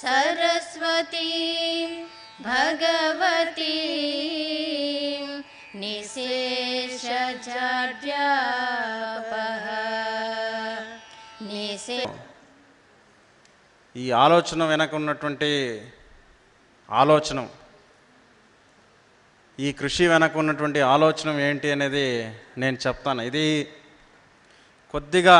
सरस्वती भगवती निशेषजाड्यापः निशे ఈ ఆలోచన వెనక ఉన్నటువంటి ఆలోచన ఈ కృషి వెనక ఉన్నటువంటి ఆలోచన ఏంటి అనేది నేను చెప్తాను ఇది కొద్దిగా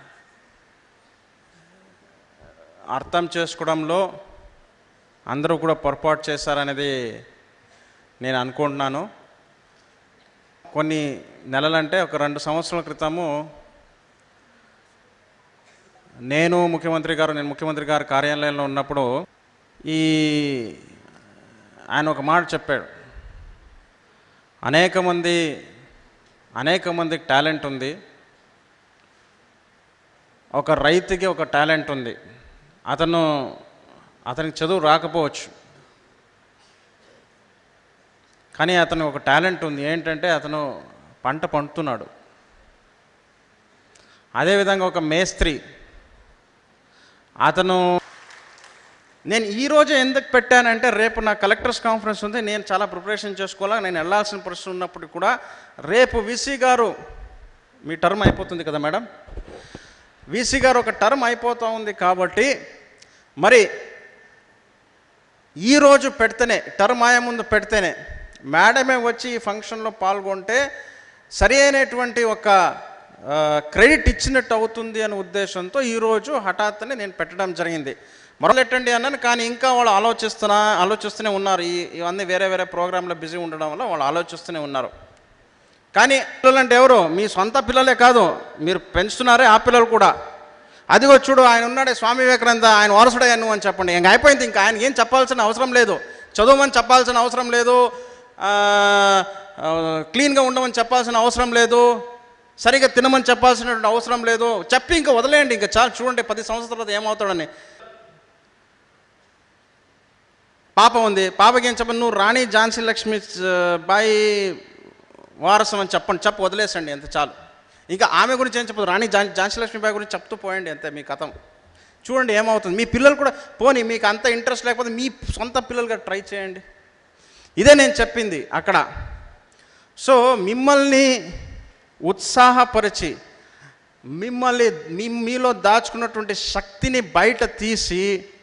అర్థం చేసుకోవడంలో అందరూ కూడా పొరపాటు చేశారనేది నేను అనుకుంటున్నాను కొన్ని నెలలంటే ఒక రెండు సంవత్సరాల క్రితము నేను ముఖ్యమంత్రి గారు నేను ముఖ్యమంత్రి గారి కార్యాలయంలో ఉన్నప్పుడు ఈ ఆయన ఒక మాట చెప్పాడు అనేక మంది అనేక మందికి టాలెంట్ ఉంది ఒక రైతుకి ఒక టాలెంట్ ఉంది అతను అతనికి చదువు రాకపోవచ్చు కానీ అతను ఒక టాలెంట్ ఉంది ఏంటంటే అతను పంట పండుతున్నాడు అదేవిధంగా ఒక మేస్త్రి అతను నేను ఈ రోజు ఎందుకు పెట్టానంటే రేపు నా కలెక్టర్స్ కాన్ఫరెన్స్ ఉంది నేను చాలా ప్రిపరేషన్ చేసుకోవాలా నేను వెళ్ళాల్సిన పరిస్థితి ఉన్నప్పుడు కూడా రేపు వీసీ గారు మీ టర్మ్ అయిపోతుంది కదా మేడం వీసీ గారు ఒక టర్మ్ అయిపోతూ ఉంది కాబట్టి మరి ఈరోజు పెడితేనే టర్మ్ ఆయా ముందు పెడితేనే మేడమే వచ్చి ఈ ఫంక్షన్లో పాల్గొంటే సరి అయినటువంటి ఒక ఆ, క్రెడిట్ ఇచ్చినట్టు అవుతుంది అనే ఉద్దేశంతో ఈరోజు హఠాత్తునే నేను పెట్టడం జరిగింది మొదలెట్టండి అన్నాను కానీ ఇంకా వాళ్ళు ఆలోచిస్తున్నా ఆలోచిస్తూనే ఉన్నారు ఈ ఇవన్నీ వేరే వేరే ప్రోగ్రాంలో బిజీ ఉండడం వల్ల వాళ్ళు ఆలోచిస్తూనే ఉన్నారు కానీ పిల్లలు అంటే ఎవరు మీ సొంత పిల్లలే కాదు మీరు పెంచుతున్నారే ఆ పిల్లలు కూడా అదిగో చూడు ఆయన ఉన్నాడే స్వామి వివేకానంద ఆయన వారసుడే నువ్వు అని చెప్పండి ఇంక అయిపోయింది ఇంకా ఆయన ఏం చెప్పాల్సిన అవసరం లేదు చదవమని చెప్పాల్సిన అవసరం లేదు ఆ, ఆ, క్లీన్గా ఉండమని చెప్పాల్సిన అవసరం లేదు సరిగా తినమని చెప్పాల్సినటువంటి అవసరం లేదు చెప్పి ఇంకా వదిలేయండి ఇంకా చాలు చూడండి పది సంవత్సరాల తర్వాత ఏమవుతాడని పాప ఉంది పాపకి ఏం చెప్పండి నువ్వు రాణి ఝాన్సీ లక్ష్మి ఆ, బాయి వారసం అని చెప్పండి చెప్పు వదిలేసండి ఎంత చాలు ఇంకా ఆమె గురించి ఏం చెప్పదు రాణి ఝాన్ ఝాన్సీ లక్ష్మి బాయి గురించి చెప్తూ పోయండి అంతే మీ కథం చూడండి ఏమవుతుంది మీ పిల్లలు కూడా పోనీ మీకు అంత ఇంట్రెస్ట్ లేకపోతే మీ సొంత పిల్లలుగా ట్రై చేయండి ఇదే నేను చెప్పింది అక్కడ సో మిమ్మల్ని ఉత్సాహపరిచి మిమ్మల్ని మీ మీలో దాచుకున్నటువంటి శక్తిని బయట తీసి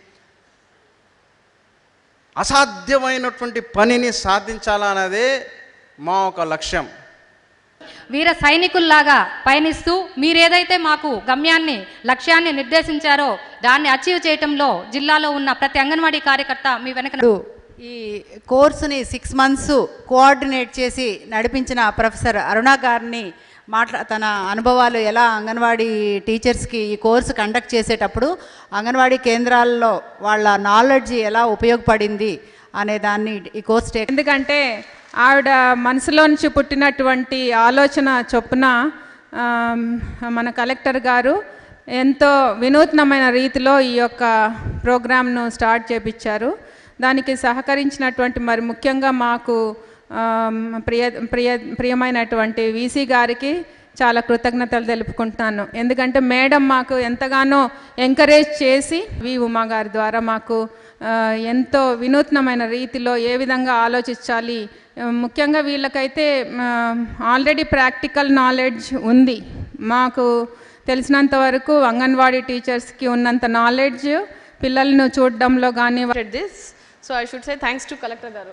అసాధ్యమైనటువంటి పనిని సాధించాలన్నదే మా ఒక లక్ష్యం వీర సైనికుల్లాగా పయనిస్తూ మీరేదైతే మాకు గమ్యాన్ని లక్ష్యాన్ని నిర్దేశించారో దాన్ని అచీవ్ చేయటంలో జిల్లాలో ఉన్న ప్రతి అంగన్వాడీ కార్యకర్త మీ వెనక ఇప్పుడు ఈ కోర్సుని సిక్స్ మంత్స్ కోఆర్డినేట్ చేసి నడిపించిన ప్రొఫెసర్ అరుణ గారిని మాట్లా తన అనుభవాలు ఎలా అంగన్వాడీ టీచర్స్కి ఈ కోర్సు కండక్ట్ చేసేటప్పుడు అంగన్వాడీ కేంద్రాల్లో వాళ్ళ నాలెడ్జ్ ఎలా ఉపయోగపడింది అనే దాన్ని ఈ కోర్స్ టేక్ ఎందుకంటే ఆవిడ మనసులో నుంచి పుట్టినటువంటి ఆలోచన చొప్పున ఆమ్, మన కలెక్టర్ గారు ఎంతో వినూత్నమైన రీతిలో ఈ యొక్క ప్రోగ్రామ్ను స్టార్ట్ చేపించారు దానికి సహకరించినటువంటి మరి ముఖ్యంగా మాకు ఆమ్, ప్రియ ప్రియ ప్రియమైనటువంటి వీసీ గారికి చాలా కృతజ్ఞతలు తెలుపుకుంటున్నాను ఎందుకంటే మేడం మాకు ఎంతగానో ఎంకరేజ్ చేసి వి ఉమా గారి ద్వారా మాకు ఆ, ఎంతో వినూత్నమైన రీతిలో ఏ విధంగా ఆలోచించాలి ఆ, ముఖ్యంగా వీళ్ళకైతే ఆల్రెడీ ప్రాక్టికల్ నాలెడ్జ్ ఉంది మాకు తెలిసినంత వరకు అంగన్వాడీ టీచర్స్కి ఉన్నంత నాలెడ్జ్ పిల్లలను చూడడంలో కానీ did this. So I should say thanks to Collector Garu.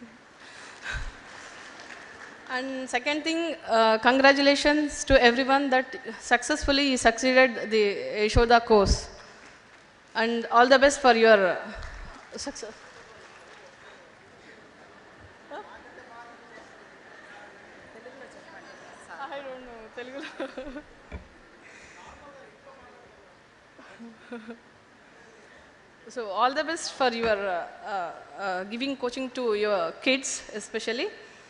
And second thing, uh, congratulations to everyone that successfully succeeded the Yashoda course. And all the best for your uh, success. I don't know, Telugu. So all the best for your uh, uh, uh, giving coaching to your kids especially.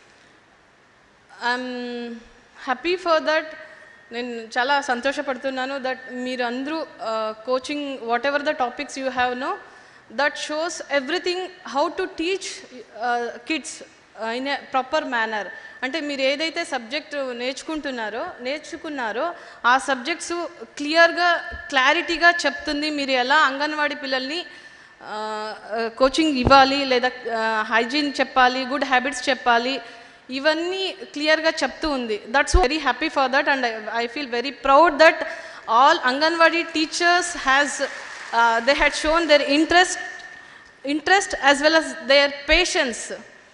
I'm happy for that నేను చాలా సంతోషపడుతున్నాను that మీరు అందరూ coaching whatever the topics you have know that shows everything how to teach kids in a proper manner అంటే మీరు ఏదైతే subject నేర్చుకుంటున్నారో నేర్చుకున్నారో ఆ subjects క్లియర్గా క్లారిటీగా చెప్తుంది మీరు ఎలా అంగన్వాడీ పిల్లల్ని కోచింగ్ ఇవ్వాలి లేదా హైజీన్ చెప్పాలి గుడ్ హ్యాబిట్స్ చెప్పాలి ఇవన్నీ క్లియర్గా చెప్తూ ఉంది that's very happy for that and I feel very proud that all anganwadi teachers has they had shown their interest interest as well as their patience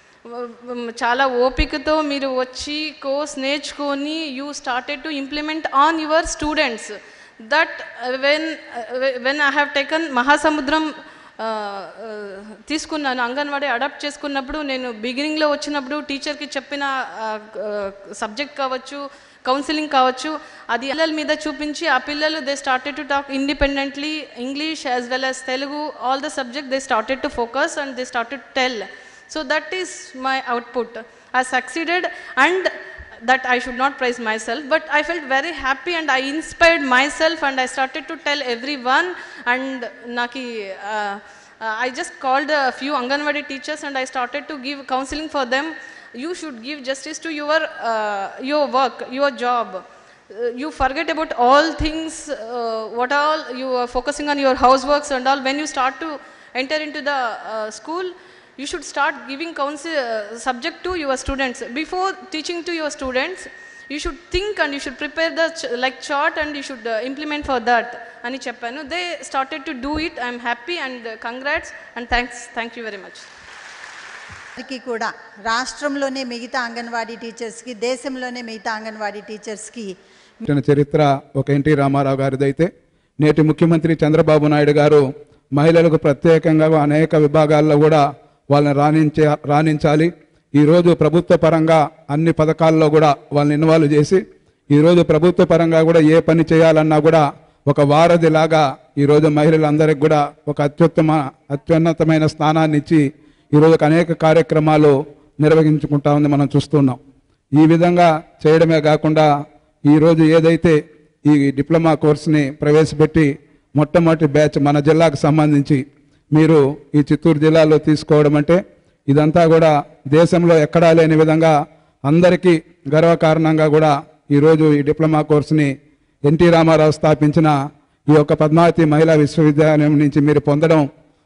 చాలా ఓపికతో మీరు వచ్చి కోర్స్ నేర్చుకొని you started to implement on your students that when when I have taken Mahasamudram తీసుకున్నాను anganwadi adapt చేసుకున్నప్పుడు నేను బిగినింగ్లో వచ్చినప్పుడు టీచర్కి చెప్పిన సబ్జెక్ట్ కావచ్చు కౌన్సిలింగ్ కావచ్చు అది పిల్లల మీద చూపించి ఆ పిల్లలు they started to talk independently English as well as Telugu all the subject they started to focus and they started tell so that is my output I succeeded and that I should not praise myself, but I felt very happy and I inspired myself and I started to tell everyone and Naki, uh, uh, I just called a few Anganwadi teachers and I started to give counseling for them. You should give justice to your, uh, your work, your job. Uh, you forget about all things, uh, what all you are focusing on your houseworks and all. When you start to enter into the uh, school, you should start giving counsel uh, subject to your students before teaching to your students you should think and you should prepare the ch- like chart and you should uh, implement for that అని చెప్పాను they started to do it I'm happy and congrats and thanks thank you very much వారికి కూడా రాష్ట్రంలోనే మిగతా అంగన్వాడీ టీచర్స్కి దేశంలోనే మిగతా అంగన్వాడీ టీచర్స్కి పుట్టిన చరిత్ర ఒక ఎన్టీ రామారావు గారిదైతే నేటి ముఖ్యమంత్రి చంద్రబాబు నాయుడు గారు మహిళలకు ప్రత్యేకంగా అనేక విభాగాల్లో కూడా వాళ్ళని రాణించే రాణించాలి ఈరోజు ప్రభుత్వ పరంగా అన్ని పథకాల్లో కూడా వాళ్ళని ఇన్వాల్వ్ చేసి ఈరోజు ప్రభుత్వ పరంగా కూడా ఏ పని చేయాలన్నా కూడా ఒక వారధిలాగా ఈరోజు మహిళలందరికీ కూడా ఒక అత్యుత్తమ అత్యున్నతమైన స్థానాన్ని ఇచ్చి ఈరోజు అనేక కార్యక్రమాలు నిర్వహించుకుంటా ఉంది మనం చూస్తున్నాం ఈ విధంగా చేయడమే కాకుండా ఈరోజు ఏదైతే ఈ డిప్లొమా కోర్సుని ప్రవేశపెట్టి మొట్టమొదటి బ్యాచ్ మన జిల్లాకు సంబంధించి మీరు ఈ చిత్తూరు జిల్లాలో తీసుకోవడం అంటే ఇదంతా కూడా దేశంలో ఎక్కడా లేని విధంగా అందరికీ గర్వకారణంగా కూడా ఈరోజు ఈ డిప్లొమా కోర్సుని ఎన్టీ రామారావు స్థాపించిన ఈ యొక్క పద్మావతి మహిళా విశ్వవిద్యాలయం నుంచి మీరు పొందడం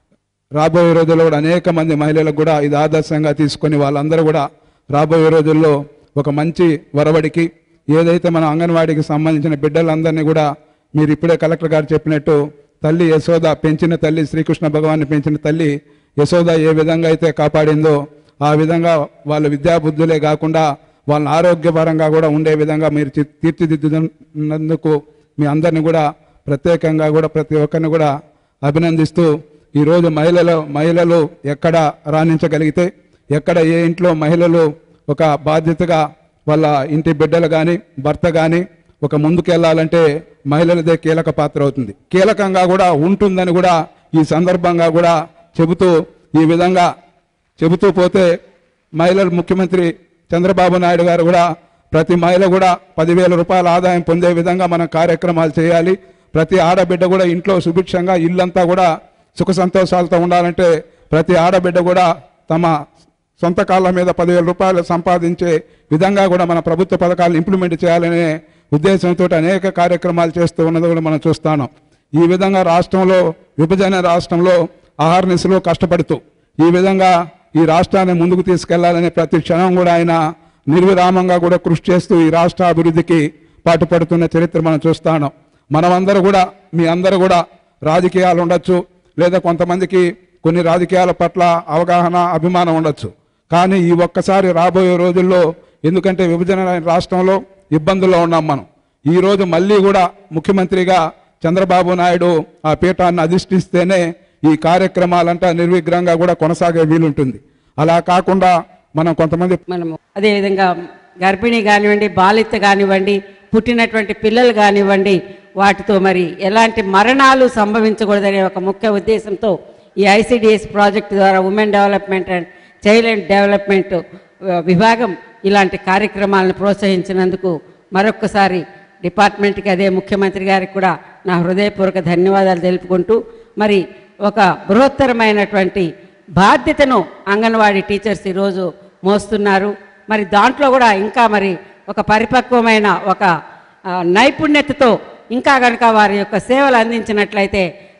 రాబోయే రోజుల్లో కూడా అనేక మంది మహిళలకు కూడా ఇది ఆదర్శంగా తీసుకొని వాళ్ళందరూ కూడా రాబోయే రోజుల్లో ఒక మంచి వరవడికి ఏదైతే మన అంగన్వాడీకి సంబంధించిన బిడ్డలందరినీ కూడా మీరు ఇప్పుడే కలెక్టర్ గారు చెప్పినట్టు తల్లి యశోద పెంచిన తల్లి శ్రీకృష్ణ భగవాన్ని పెంచిన తల్లి యశోద ఏ విధంగా అయితే కాపాడిందో ఆ విధంగా వాళ్ళ విద్యాబుద్ధులే కాకుండా వాళ్ళ ఆరోగ్యపరంగా కూడా ఉండే విధంగా మీరు చి- తీర్చిదిద్దుతున్నందుకు మీ అందరిని కూడా ప్రత్యేకంగా కూడా ప్రతి ఒక్కరిని కూడా అభినందిస్తూ ఈరోజు మహిళలు మహిళలు ఎక్కడ రాణించగలిగితే ఎక్కడ ఏ ఇంట్లో మహిళలు ఒక బాధ్యతగా వాళ్ళ ఇంటి బిడ్డలు కానీ భర్త కానీ ఒక ముందుకెళ్లాలంటే మహిళలదే కీలక పాత్ర అవుతుంది కీలకంగా కూడా ఉంటుందని కూడా ఈ సందర్భంగా కూడా చెబుతూ ఈ విధంగా చెబుతూ పోతే మహిళలు ముఖ్యమంత్రి చంద్రబాబు నాయుడు గారు కూడా ప్రతి మహిళ కూడా పదివేల రూపాయల ఆదాయం పొందే విధంగా మనం కార్యక్రమాలు చేయాలి ప్రతి ఆడబిడ్డ కూడా ఇంట్లో సుభిక్షంగా ఇల్లంతా కూడా సుఖ సంతోషాలతో ఉండాలంటే ప్రతి ఆడబిడ్డ కూడా తమ సొంత కాళ్ళ మీద పదివేల రూపాయలు సంపాదించే విధంగా కూడా మన ప్రభుత్వ పథకాలను ఇంప్లిమెంట్ చేయాలనే ఉద్దేశంతో అనేక కార్యక్రమాలు చేస్తూ ఉన్నది కూడా మనం చూస్తాను ఈ విధంగా రాష్ట్రంలో విభజన రాష్ట్రంలో ఆహార్నిశలో కష్టపడుతూ ఈ విధంగా ఈ రాష్ట్రాన్ని ముందుకు తీసుకెళ్లాలనే ప్రతి క్షణం కూడా ఆయన నిర్విరామంగా కూడా కృషి చేస్తూ ఈ రాష్ట్ర అభివృద్ధికి పాటుపడుతున్న చరిత్ర మనం చూస్తాను మనమందరూ కూడా మీ అందరూ కూడా రాజకీయాలు ఉండొచ్చు లేదా కొంతమందికి కొన్ని రాజకీయాల పట్ల అవగాహన అభిమానం ఉండొచ్చు కానీ ఈ ఒక్కసారి రాబోయే రోజుల్లో ఎందుకంటే విభజన రాష్ట్రంలో ఇబ్బందుల్లో ఉన్నాం మనం ఈ రోజు మళ్ళీ కూడా ముఖ్యమంత్రిగా చంద్రబాబు నాయుడు ఆ పీఠాన్ని అధిష్ఠిస్తేనే ఈ కార్యక్రమాలంతా నిర్విఘ్నంగా కూడా కొనసాగే వీలుంటుంది అలా కాకుండా మనం కొంతమంది మనము అదేవిధంగా గర్భిణి కానివ్వండి బాలిత కానివ్వండి పుట్టినటువంటి పిల్లలు కానివ్వండి వాటితో మరి ఎలాంటి మరణాలు సంభవించకూడదనే ఒక ముఖ్య ఉద్దేశంతో ఈ ఐసిడిఎస్ ప్రాజెక్ట్ ద్వారా women development and child and development ఆ, విభాగం ఇలాంటి కార్యక్రమాలను ప్రోత్సహించినందుకు మరొక్కసారి డిపార్ట్మెంట్కి అదే ముఖ్యమంత్రి గారికి కూడా నా హృదయపూర్వక ధన్యవాదాలు తెలుపుకుంటూ మరి ఒక బృహత్తరమైనటువంటి బాధ్యతను అంగన్వాడీ టీచర్స్ ఈరోజు మోస్తున్నారు మరి దాంట్లో కూడా ఇంకా మరి ఒక పరిపక్వమైన ఒక ఆ, నైపుణ్యతతో ఇంకా కనుక వారి యొక్క సేవలు అందించినట్లయితే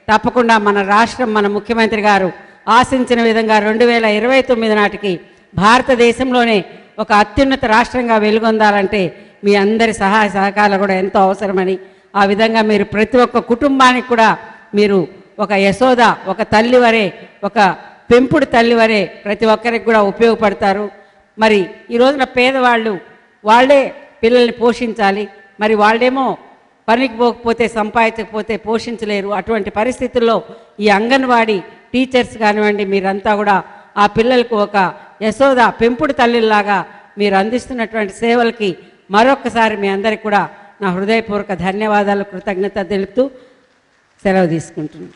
తప్పకుండా మన రాష్ట్రం మన ముఖ్యమంత్రి గారు ఆశించిన విధంగా రెండు వేల ఇరవై తొమ్మిది నాటికి భారతదేశంలోనే ఒక అత్యున్నత రాష్ట్రంగా వెలుగొందాలంటే మీ అందరి సహాయ సహకారాలు కూడా ఎంతో అవసరమని ఆ విధంగా మీరు ప్రతి ఒక్క కుటుంబానికి కూడా మీరు ఒక యశోద ఒక తల్లి వరే ఒక పెంపుడు తల్లి వరే ప్రతి ఒక్కరికి కూడా ఉపయోగపడతారు మరి ఈ రోజున పేదవాళ్ళు వాళ్ళే పిల్లల్ని పోషించాలి మరి వాళ్ళేమో పనికి పోకపోతే సంపాదించకపోతే పోషించలేరు అటువంటి పరిస్థితుల్లో ఈ అంగన్వాడీ టీచర్స్ కానివ్వండి మీరంతా కూడా ఆ పిల్లలకు ఒక యశోద పెంపుడు తల్లిలాగా మీరు అందిస్తున్నటువంటి సేవలకి మరొక్కసారి మీ అందరికి కూడా నా హృదయపూర్వక ధన్యవాదాలు కృతజ్ఞత తెలుపుతూ సెలవు తీసుకుంటున్నాను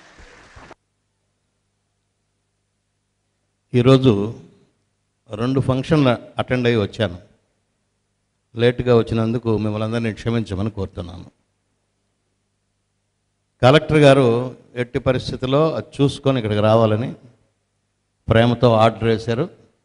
ఈరోజు రెండు ఫంక్షన్లు అటెండ్ అయ్యి వచ్చాను లేటుగా వచ్చినందుకు మిమ్మల్ని అందరినీ క్షమించమని కోరుతున్నాను కలెక్టర్ గారు ఎట్టి పరిస్థితుల్లో అది చూసుకొని ఇక్కడికి రావాలని ప్రేమతో ఆర్డర్ వేశారు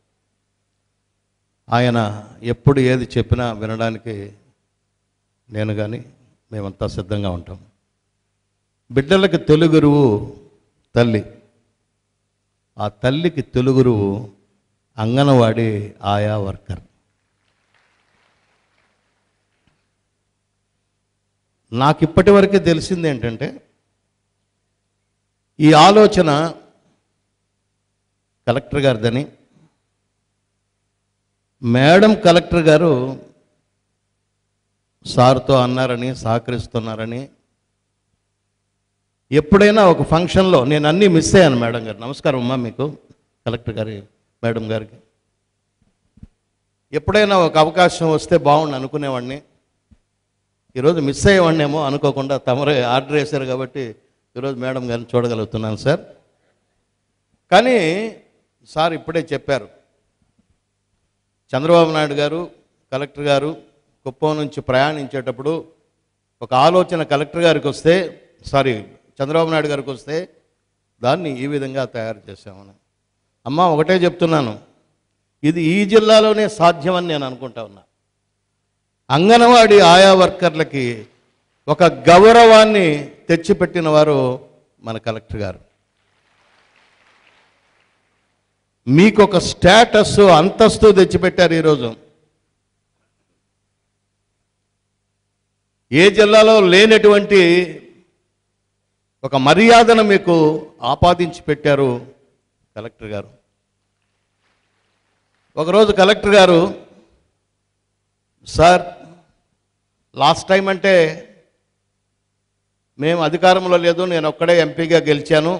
ఆయన ఎప్పుడు ఏది చెప్పినా వినడానికి నేను కానీ మేమంతా సిద్ధంగా ఉంటాం బిడ్డలకి తొలుగురువు తల్లి ఆ తల్లికి తొలుగురువు అంగనవాడి ఆయా వర్కర్ నాకు ఇప్పటి వరకే తెలిసింది ఏంటంటే ఈ ఆలోచన కలెక్టర్ గారిదని మేడం కలెక్టర్ గారు సార్తో అన్నారని సహకరిస్తున్నారని ఎప్పుడైనా ఒక ఫంక్షన్లో నేను అన్నీ మిస్ అయ్యాను మేడం గారు నమస్కారం అమ్మా మీకు కలెక్టర్ గారి మేడం గారికి ఎప్పుడైనా ఒక అవకాశం వస్తే బాగుండు అనుకునేవాడిని ఈరోజు మిస్ అయ్యేవాడినేమో అనుకోకుండా తమరే ఆర్డర్ వేశారు కాబట్టి ఈరోజు మేడం గారిని చూడగలుగుతున్నాను సార్ కానీ సార్ ఇప్పుడే చెప్పారు చంద్రబాబు నాయుడు గారు కలెక్టర్ గారు కుప్పం నుంచి ప్రయాణించేటప్పుడు ఒక ఆలోచన కలెక్టర్ గారికి వస్తే సారీ చంద్రబాబు నాయుడు గారికి వస్తే దాన్ని ఈ విధంగా తయారు చేసామని అమ్మ ఒకటే చెప్తున్నాను ఇది ఈ జిల్లాలోనే సాధ్యమని నేను అనుకుంటా ఉన్నా అంగన్వాడీ ఆయా వర్కర్లకి ఒక గౌరవాన్ని తెచ్చిపెట్టిన వారు మన కలెక్టర్ గారు మీకు ఒక స్టేటస్ అంతస్తు తెచ్చిపెట్టారు ఈరోజు ఏ జిల్లాలో లేనటువంటి ఒక మర్యాదను మీకు ఆపాదించి పెట్టారు కలెక్టర్ గారు ఒకరోజు కలెక్టర్ గారు సార్ లాస్ట్ టైం అంటే మేము అధికారంలో లేదు నేను ఒక్కడే ఎంపీగా గెలిచాను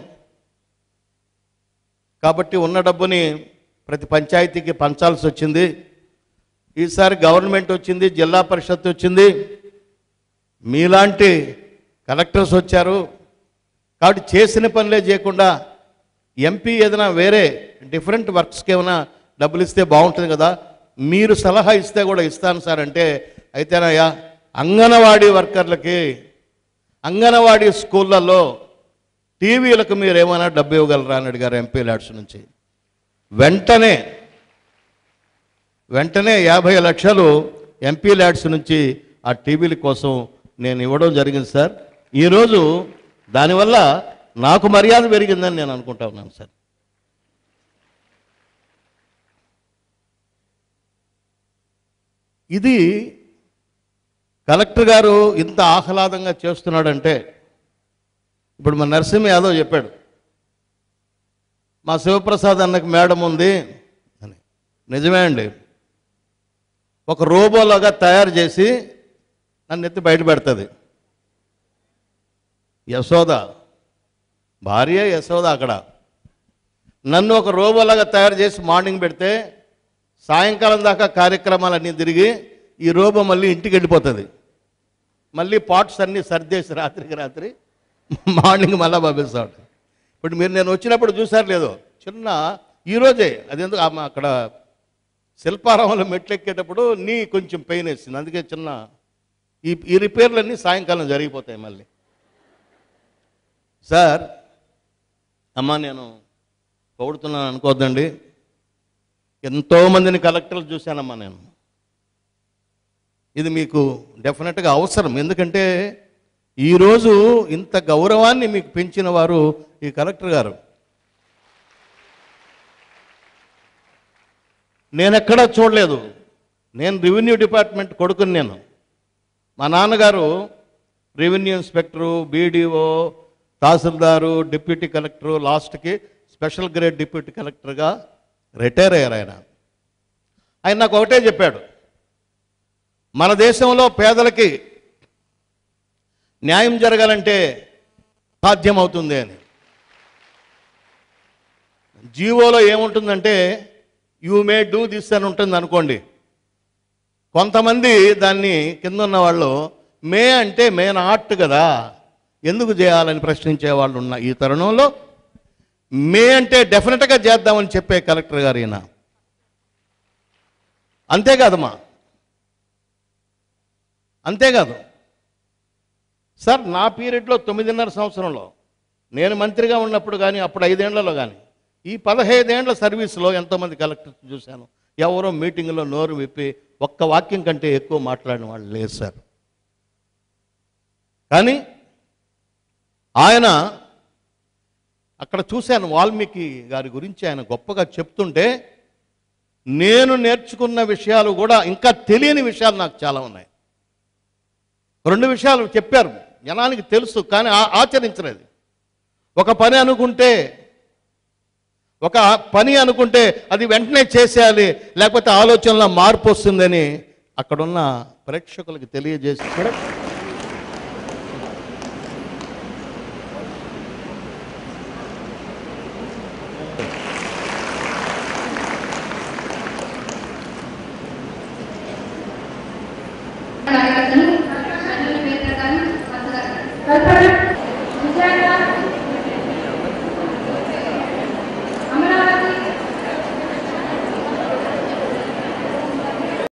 కాబట్టి ఉన్న డబ్బుని ప్రతి పంచాయతీకి పంచాల్సి వచ్చింది ఈసారి గవర్నమెంట్ వచ్చింది జిల్లా పరిషత్ వచ్చింది మీలాంటి కలెక్టర్స్ వచ్చారు కాబట్టి చేసిన పనులే చేయకుండా ఎంపీ ఏదైనా వేరే డిఫరెంట్ వర్క్స్కి ఏమైనా డబ్బులు ఇస్తే బాగుంటుంది కదా మీరు సలహా ఇస్తే కూడా ఇస్తాను సార్ అంటే అయితేనయ్యా అంగనవాడీ వర్కర్లకి అంగనవాడీ స్కూళ్ళల్లో టీవీలకు మీరు ఏమైనా డబ్బు ఇవ్వగలరా అని అడిగారు ఎంపీ ల్యాడ్స్ నుంచి వెంటనే వెంటనే యాభై లక్షలు ఎంపీ ల్యాడ్స్ నుంచి ఆ టీవీల కోసం నేను ఇవ్వడం జరిగింది సార్ ఈరోజు దానివల్ల నాకు మర్యాద పెరిగిందని నేను అనుకుంటా ఉన్నాను సార్ ఇది కలెక్టర్ గారు ఇంత ఆహ్లాదంగా చేస్తున్నాడంటే ఇప్పుడు మన నరసింహ యాదవ్ చెప్పాడు మా శివప్రసాద్ అన్నకి మేడం ఉంది అని నిజమే అండి ఒక రోబోలాగా తయారు చేసి నన్ను ఎత్తి బయట పెడుతుంది యశోద భార్య యశోద అక్కడ నన్ను ఒక రోబోలాగా తయారు చేసి మార్నింగ్ పెడితే సాయంకాలం దాకా కార్యక్రమాలన్నీ తిరిగి ఈ రోబో మళ్ళీ ఇంటికి వెళ్ళిపోతుంది మళ్ళీ పాట్స్ అన్నీ సర్దేసి రాత్రికి రాత్రి మార్నింగ్ మళ్ళా పంపిస్తాడు ఇప్పుడు మీరు నేను వచ్చినప్పుడు చూసారు లేదో చిన్న ఈరోజే అదెందుకు ఆమె అక్కడ శిల్పారామంలో మెట్లు ఎక్కేటప్పుడు నీ కొంచెం పెయిన్ వేసింది అందుకే చిన్న ఈ ఈ రిపేర్లన్నీ సాయంకాలం జరిగిపోతాయి మళ్ళీ సార్ అమ్మా నేను పొగుడుతున్నాను అనుకోవద్దండి ఎంతోమందిని కలెక్టర్లు చూశానమ్మా నేను ఇది మీకు డెఫినెట్గా అవసరం ఎందుకంటే ఈరోజు ఇంత గౌరవాన్ని మీకు పెంచిన వారు ఈ కలెక్టర్ గారు నేను ఎక్కడా చూడలేదు నేను రెవెన్యూ డిపార్ట్మెంట్ కొడుకుని నేను మా నాన్నగారు రెవెన్యూ ఇన్స్పెక్టరు బీడీఓ తహసీల్దారు డిప్యూటీ కలెక్టరు లాస్ట్కి స్పెషల్ గ్రేడ్ డిప్యూటీ కలెక్టర్గా రిటైర్ అయ్యారు ఆయన ఆయన నాకు ఒకటే చెప్పాడు మన దేశంలో పేదలకి న్యాయం జరగాలంటే సాధ్యమవుతుంది అని జీవోలో ఏముంటుందంటే యూ మే డూ దిస్ అని ఉంటుంది అనుకోండి కొంతమంది దాన్ని కింద ఉన్న వాళ్ళు మే అంటే మే నాట్ కదా ఎందుకు చేయాలని ప్రశ్నించే వాళ్ళు ఉన్న ఈ తరుణంలో మే అంటే డెఫినెట్గా చేద్దామని చెప్పే కలెక్టర్ గారు ఈయన అంతేకాదమ్మా అంతేకాదు సార్ నా పీరియడ్లో తొమ్మిదిన్నర సంవత్సరంలో నేను మంత్రిగా ఉన్నప్పుడు కానీ అప్పుడు ఐదేళ్లలో కానీ ఈ పదహైదేండ్ల సర్వీస్లో ఎంతోమంది కలెక్టర్స్ చూశాను ఎవరో మీటింగ్లో నోరు విప్పి ఒక్క వాక్యం కంటే ఎక్కువ మాట్లాడిన వాళ్ళు లేరు సార్ కానీ ఆయన అక్కడ చూశాను వాల్మీకి గారి గురించి ఆయన గొప్పగా చెప్తుంటే నేను నేర్చుకున్న విషయాలు కూడా ఇంకా తెలియని విషయాలు నాకు చాలా ఉన్నాయి రెండు విషయాలు చెప్పారు జనానికి తెలుసు కానీ ఆ- ఆచరించలేదు ఒక పని అనుకుంటే ఒక పని అనుకుంటే అది వెంటనే చేసేయాలి లేకపోతే ఆలోచనలో మార్పు వస్తుందని అక్కడున్న ప్రేక్షకులకు తెలియజేసి కూడా కార్యకర్తలు పేరు ప్రకారం